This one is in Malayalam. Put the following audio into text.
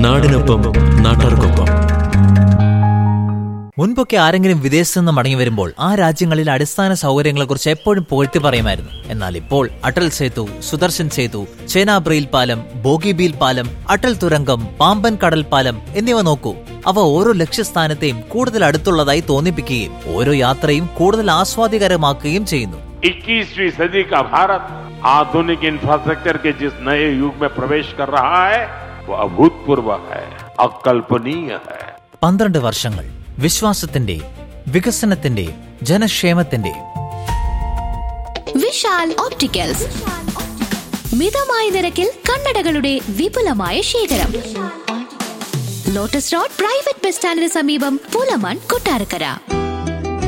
നാടിനൊപ്പം നാട്ടാർക്കൊപ്പം മുൻപൊക്കെ ആരെങ്കിലും വിദേശത്ത് നിന്ന് മടങ്ങി വരുമ്പോൾ ആ രാജ്യങ്ങളിൽ അടിസ്ഥാന സൗകര്യങ്ങളെക്കുറിച്ച് എപ്പോഴും പുകഴ്ത്തി പറയുമായിരുന്നു എന്നാൽ ഇപ്പോൾ അടൽ സേതു സുദർശൻ സേതു ചേനാബ്രയിൽ പാലം ബോഗിബീൽ പാലം അടൽ തുരങ്കം പാമ്പൻ കടൽ പാലം എന്നിവ നോക്കൂ അവ ഓരോ ലക്ഷ്യസ്ഥാനത്തെയും കൂടുതൽ അടുത്തുള്ളതായി തോന്നിപ്പിക്കുകയും ഓരോ യാത്രയും കൂടുതൽ ആസ്വാദികരമാക്കുകയും ചെയ്യുന്നു 21वीं सदी का भारत आधुनिक इंफ्रास्ट्रक्चर के जिस नए युग में प्रवेश कर रहा है वो अभूतपूर्व है अकल्पनीय है പന്ത്രണ്ട് വർഷങ്ങൾ വിശ്വാസത്തിന്റെ വികസനത്തിന്റെ ജനക്ഷേമത്തിന്റെ വിശാൽ ഓപ്റ്റിക്കൽസ് മിതമായ നിരക്കിൽ കണ്ണടകളുടെ വിപുലമായ ശേഖരം ലോട്ടസ് റോഡ് പ്രൈവറ്റ് ബസ് സ്റ്റാൻഡിന് സമീപം പൂലമൺ കൊട്ടാരക്കര